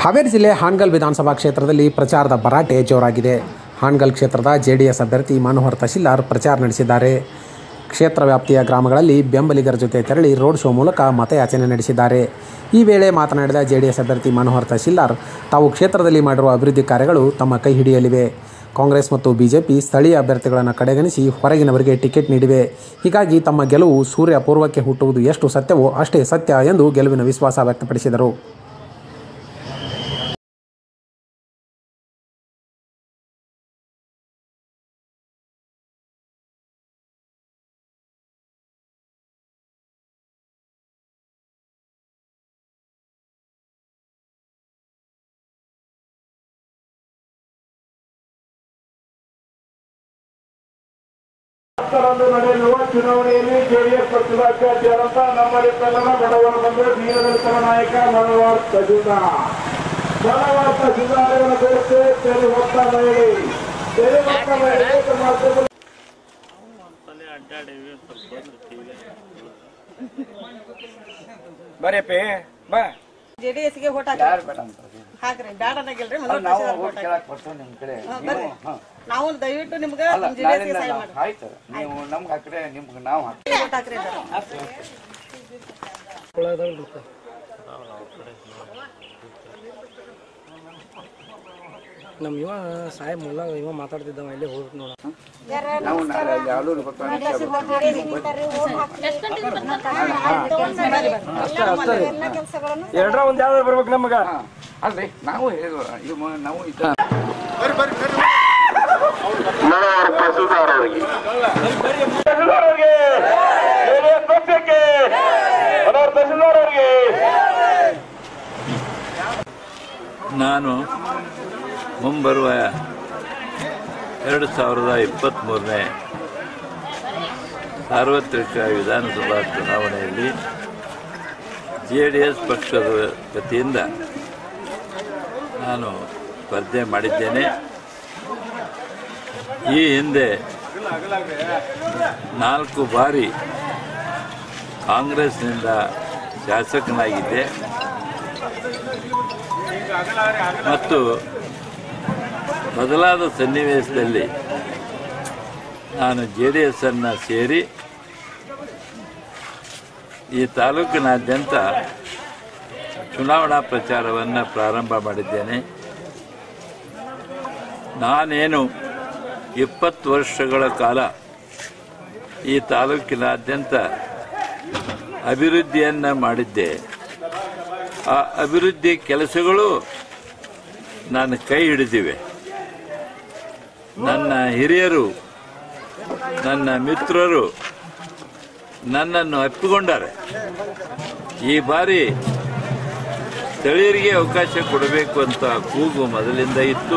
ಹಾವೇರಿ ಜಿಲ್ಲೆ ಹಾನಗಲ್ ವಿಧಾನಸಭಾ ಕ್ಷೇತ್ರದಲ್ಲಿ ಪ್ರಚಾರದ ಭರಾಟೆ ಜೋರಾಗಿದೆ ಹಾನಗಲ್ ಕ್ಷೇತ್ರದ ಜೆಡಿಎಸ್ ಅಭ್ಯರ್ಥಿ ಮನೋಹರ್ ತಹಶೀಲ್ದಾರ್ ಪ್ರಚಾರ ನಡೆಸಿದ್ದಾರೆ ಕ್ಷೇತ್ರ ವ್ಯಾಪ್ತಿಯ ಗ್ರಾಮಗಳಲ್ಲಿ ಬೆಂಬಲಿಗರ ಜೊತೆ ತೆರಳಿ ರೋಡ್ ಶೋ ಮೂಲಕ ಮತಯಾಚನೆ ನಡೆಸಿದ್ದಾರೆ ಈ ವೇಳೆ ಮಾತನಾಡಿದ ಜೆಡಿಎಸ್ ಅಭ್ಯರ್ಥಿ ಮನೋಹರ್ ತಹಶೀಲ್ದಾರ್ ತಾವು ಕ್ಷೇತ್ರದಲ್ಲಿ ಮಾಡಿರುವ ಅಭಿವೃದ್ಧಿ ಕಾರ್ಯಗಳು ತಮ್ಮ ಕೈ ಹಿಡಿಯಲಿವೆ ಕಾಂಗ್ರೆಸ್ ಮತ್ತು ಬಿಜೆಪಿ ಸ್ಥಳೀಯ ಅಭ್ಯರ್ಥಿಗಳನ್ನು ಕಡೆಗಣಿಸಿ ಹೊರಗಿನವರಿಗೆ ಟಿಕೆಟ್ ನೀಡಿವೆ ಹೀಗಾಗಿ ತಮ್ಮ ಗೆಲುವು ಸೂರ್ಯ ಪೂರ್ವಕ್ಕೆ ಹುಟ್ಟುವುದು ಎಷ್ಟು ಸತ್ಯವೋ ಅಷ್ಟೇ ಸತ್ಯ ಎಂದು ಗೆಲುವಿನ ವಿಶ್ವಾಸ ವ್ಯಕ್ತಪಡಿಸಿದರು ಹತ್ತರಂದು ನಡೆಯಲಿರುವ ಚುನಾವಣೆಯಲ್ಲಿ ಜೆಡಿಎಸ್ ಪಕ್ಷದ ಅಭ್ಯರ್ಥಿಯಾದಂತ ನಮ್ಮಲ್ಲಿ ಕನ್ನಡ ಬಡವರ ಬಂಧು ದೀನದಲಿತರ ನಾಯಕ ಮನೋಹರ್ ತಹಶೀಲ್ದಾರ್ ಮನೋಹರ್ ತಹಶೀಲ್ದಾರ್ ಇವರ ಬೆಳೆಸಿ ತೆರೆ ಹೊತ್ತ ಮಹಿಳೆ ತೆರೆ ಹೊತ್ತ ಮಹಿಳೆ ಮಾಧ್ಯಮ ಬರ್ಯಪ್ಪಿ ಬಾ ಜೆಡಿಎಸ್ ಗೆ ಓಟ್ ಹಾಕ್ರಿ ಯಾರು ಬೇಡ ಅಂತ ಹಾಕ್ರಿ ಬ್ಯಾಡ ಅನ್ನಂಗಿಲ್ರಿ ಅಲ್ಲ, ಮನೋಹರ್ ನಾವು ತಹಶೀಲ್ದಾರ್ ಓಟ್ vote ಹಾಕ್ರಿ. ಕೇಳಕ್ ಬರ್ತೀವಿ ನಿಮ್ ಕಡೆ ಹಾ, ನೀವು ಬರ್ರಿ ಹಾ. ನಾವು ದಯವಿಟ್ಟು ನಿಮ್ಗೆ ಅಲ್ಲ ಜೆಡಿಎಸ್ ಗೆ ನಾಳಿಂದ ಸಹಾಯ ನಾವು- ಮಾಡಿ ಆಯ್ತು ನೀವು ನಮ್ಗೆ ಆ ಕಡೆ ನಿಮ್ಗೆ ನಾವು ಹಾಕ್ತೀವಿ ಓಟ್ ಹಾಕ್ರಿ ಅಂತಾರೆ. ನಮ್ಮ ಇವ ಸಾಹೇಬ್ ಮುಲ್ಲ ಇವ ಮಾತಾಡ್ತಿದ್ದವ ಇಲ್ಲಿ ಹೋಗ್ಬಿಟ್ಟು ನೋಡ ನಾವು ನಾಳೆ ಯಾವ್ದು ಎರಡ್ರ ಒಂದ್ ಯಾವ್ದಾರು ಬರ್ಬೇಕು ನಮಗ ಅಲ್ರಿ ನಾವು ಹೇಳಿದ್ವ ಇದು ಮ- ನಾವು ಇದ್ದ ಮನೋಹರ್ ತಹಶೀಲ್ದಾರ್ ಅವರಿಗೆ ತಹಶೀಲ್ದಾರ್ ಅವರಿಗೆ ಜೆಡಿಎಸ್ ಪಕ್ಷಕ್ಕೆ ಮನೋಹರ್ ತಹಶೀಲ್ದಾರ್ ಅವರಿಗೆ ನಾನು ಮುಂಬರುವ ಎರಡು ಸಾವಿರದ ಇಪ್ಪತ್ತ್ಮೂರನೇ ಸಾರ್ವತ್ರಿಕ ವಿಧಾನಸಭಾ ಚುನಾವಣೆಯಲ್ಲಿ ಜೆ ಡಿ ಎಸ್ ಪಕ್ಷದ ವತಿಯಿಂದ ನಾನು ಸ್ಪರ್ಧೆ ಮಾಡಿದ್ದೇನೆ ಈ ಹಿಂದೆ ನಾಲ್ಕು ಬಾರಿ ಕಾಂಗ್ರೆಸ್ನಿಂದ ಶಾಸಕನಾಗಿದ್ದೆ ಮತ್ತು ಬದಲಾದ ಸನ್ನಿವೇಶದಲ್ಲಿ ನಾನು ಜೆ ಡಿ ಎಸ್ ಅನ್ನು ಸೇರಿ ಈ ತಾಲೂಕಿನಾದ್ಯಂತ ಚುನಾವಣಾ ಪ್ರಚಾರವನ್ನು ಪ್ರಾರಂಭ ಮಾಡಿದ್ದೇನೆ ನಾನೇನು ಇಪ್ಪತ್ತು ವರ್ಷಗಳ ಕಾಲ ಈ ತಾಲೂಕಿನಾದ್ಯಂತ ಅಭಿವೃದ್ಧಿಯನ್ನು ಮಾಡಿದ್ದೆ ಆ ಅಭಿವೃದ್ಧಿ ಕೆಲಸಗಳು ನನ್ನ ಕೈ ಹಿಡಿದಿವೆ ನನ್ನ ಹಿರಿಯರು ನನ್ನ ಮಿತ್ರರು ನನ್ನನ್ನು ಅಪ್ಪಿಕೊಂಡಾರೆ ಈ ಬಾರಿ ಸ್ಥಳೀಯರಿಗೆ ಅವಕಾಶ ಕೊಡಬೇಕು ಅಂತ ಕೂಗು ಮೊದಲಿಂದ ಇತ್ತು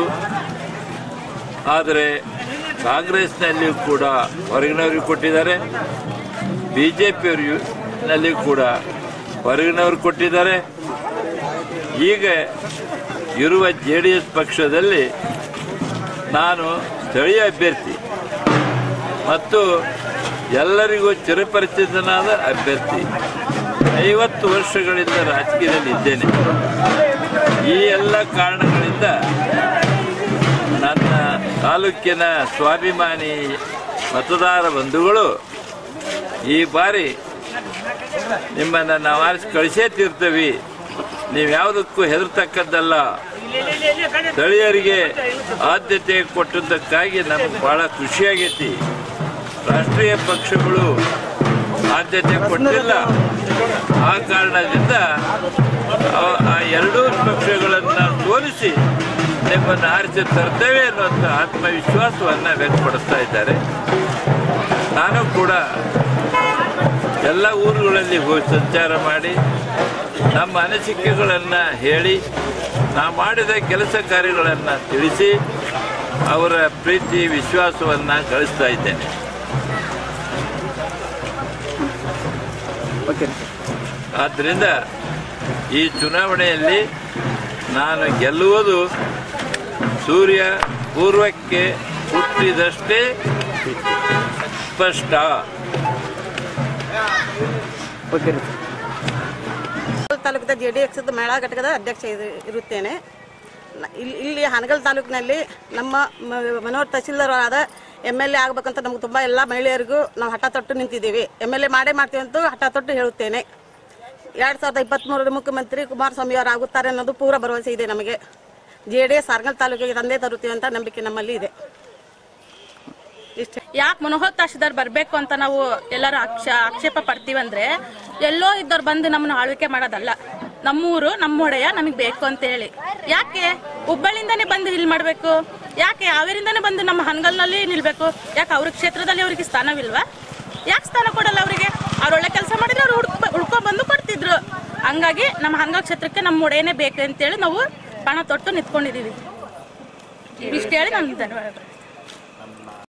ಆದರೆ ಕಾಂಗ್ರೆಸ್ನಲ್ಲಿಯೂ ಕೂಡ ಹೊರಗಿನವರಿಗೆ ಕೊಟ್ಟಿದ್ದಾರೆ ಬಿ ಜೆ ಪಿಯವರಿನಲ್ಲಿ ಕೂಡ ಹೊರಗಿನವರು ಕೊಟ್ಟಿದ್ದಾರೆ ಈಗ ಇರುವ ಜೆ ಡಿ ಎಸ್ ಪಕ್ಷದಲ್ಲಿ ನಾನು ಸ್ಥಳೀಯ ಅಭ್ಯರ್ಥಿ ಮತ್ತು ಎಲ್ಲರಿಗೂ ಚಿರಪರಿಚಿತನಾದ ಅಭ್ಯರ್ಥಿ ಐವತ್ತು ವರ್ಷಗಳಿಂದ ರಾಜಕೀಯದಲ್ಲಿ ಇದ್ದೇನೆ ಈ ಎಲ್ಲ ಕಾರಣಗಳಿಂದ ನನ್ನ ತಾಲೂಕಿನ ಸ್ವಾಭಿಮಾನಿ ಮತದಾರ ಬಂಧುಗಳು ಈ ಬಾರಿ ನಿಮ್ಮನ್ನು ನಾವು ಆರಿಸಿ ಕಳಿಸೇ ತೀರ್ತೀವಿ ನೀವು ಯಾವುದಕ್ಕೂ ಹೆದರ್ತಕ್ಕದ್ದಲ್ಲ ಸ್ಥಳೀಯರಿಗೆ ಆದ್ಯತೆ ಕೊಟ್ಟದ್ದಕ್ಕಾಗಿ ನಮಗೆ ಬಹಳ ಖುಷಿಯಾಗೈತಿ ರಾಷ್ಟ್ರೀಯ ಪಕ್ಷಗಳು ಆದ್ಯತೆ ಕೊಟ್ಟಿಲ್ಲ ಆ ಕಾರಣದಿಂದ ಆ- ಆ ಎರಡೂ ಪಕ್ಷಗಳನ್ನು ಸೋಲಿಸಿ ನಿಮ್ಮನ್ನು ಆರಿಸಿ ತರ್ತೇವೆ ಅನ್ನುವಂಥ ಆತ್ಮವಿಶ್ವಾಸವನ್ನು ವ್ಯಕ್ತಪಡಿಸ್ತಾ ಇದ್ದಾರೆ ನಾನು ಕೂಡ ಎಲ್ಲ ಊರುಗಳಲ್ಲಿ ಹೋಗಿ ಸಂಚಾರ ಮಾಡಿ ನಮ್ಮ ಅನಿಸಿಕೆಗಳನ್ನು ಹೇಳಿ ನಾ ಮಾಡಿದ ಕೆಲಸ ಕಾರ್ಯಗಳನ್ನು ತಿಳಿಸಿ ಅವರ ಪ್ರೀತಿ ವಿಶ್ವಾಸವನ್ನು ಗಳಿಸ್ತಾ ಇದ್ದೇನೆ ಆದ್ದರಿಂದ ಈ ಚುನಾವಣೆಯಲ್ಲಿ ನಾನು ಗೆಲ್ಲುವುದು ಸೂರ್ಯ ಪೂರ್ವಕ್ಕೆ ಹುಟ್ಟಿದಷ್ಟೇ ಸ್ಪಷ್ಟ ತಾಲೂಕಿನ ಜೆ ಡಿ ಎಕ್ಸ್ ಮೇಳ ಘಟಕದ ಅಧ್ಯಕ್ಷ ಇರು- ಇರುತ್ತೇನೆ ನ- ಇಲ್ಲಿ ಇಲ್ಲಿ ಹಾನಗಲ್ ತಾಲೂಕಿನಲ್ಲಿ ನಮ್ಮ ಮ- Manohar tahsildar M L A ಆಗ್ಬೇಕಂತ ನಮ್ಗೆ ತುಂಬ ಎಲ್ಲ ಮಹಿಳೆಯರಿಗೂ ನಾವು ಹಠ ತೊಟ್ಟು ನಿಂತಿದ್ದೀವಿ ಎಮ್ ಎಲ್ ಎ ಮಾಡೇ ಮಾಡ್ತೀವಿ ಅಂತ ಹಠ ತೊಟ್ಟು ಹೇಳುತ್ತೇನೆ ಎರಡು ಸಾವಿರದ ಇಪ್ಪತ್ತ್ಮೂರರ ಮುಖ್ಯಮಂತ್ರಿ ಕುಮಾರಸ್ವಾಮಿ ಅವರು ಆಗುತ್ತಾರೆ ಅನ್ನೋದು ಪೂರ ಭರವಸೆ ಇದೆ ನಮಗೆ ಜೆ ಡಿ ಎಸ್ ಹಾನಗಲ್ ತಾಲೂಕಿಗೆ ತಂದೆ ತರುತ್ತೀವಿ ಅಂತ ನಂಬಿಕೆ ನಮ್ಮಲ್ಲಿ ಇದೆ ಇಷ್ಟೇ ಯಾಕೆ ಮನೋಹರ್ ತಹಶೀಲ್ದಾರ್ ಬರಬೇಕು ಅಂತ ನಾವು ಎಲ್ಲರೂ ಆಕ್ಷ ಆಕ್ಷೇಪ ಪಡ್ತೀವಂದ್ರೆ ಎಲ್ಲೋ ಇದ್ದವ್ರು ಬಂದು ನಮ್ಮನ್ನ ಆಳ್ವಿಕೆ ಮಾಡೋದಲ್ಲ ನಮ್ಮೂರು ನಮ್ಮ ಒಡೆಯ ನಮಗೆ ಬೇಕು ಅಂತ ಹೇಳಿ ಯಾಕೆ ಹುಬ್ಬಳ್ಳಿಂದಾನೇ ಬಂದು ಇಲ್ಲಿ ಮಾಡಬೇಕು ಯಾಕೆ ಅವರಿಂದಾನೇ ಬಂದು ನಮ್ಮ ಹನಗಲ್ನಲ್ಲಿ ನಿಲ್ಬೇಕು ಯಾಕೆ ಅವ್ರ ಕ್ಷೇತ್ರದಲ್ಲಿ ಅವರಿಗೆ ಸ್ಥಾನವಿಲ್ವಾ ಯಾಕೆ ಸ್ಥಾನ ಕೊಡಲ್ಲ ಅವರಿಗೆ ಅವ್ರು ಒಳ್ಳೆ ಕೆಲಸ ಮಾಡಿದ್ರೆ ಅವ್ರು ಹುಡ್ಕೊ ಹುಡ್ಕೊಂಡ್ ಬಂದು ಕೊಡ್ತಿದ್ರು ಹಂಗಾಗಿ ನಮ್ಮ ಹನಗಲ್ ಕ್ಷೇತ್ರಕ್ಕೆ ನಮ್ಮ ಒಡೆಯನೇ ಬೇಕು ಅಂತೇಳಿ ನಾವು ಪಣ ತೊಟ್ಟು ನಿಂತ್ಕೊಂಡಿದೀವಿ ಇಷ್ಟು ಹೇಳಿ ನಾನು ಧನ್ಯವಾದಗಳು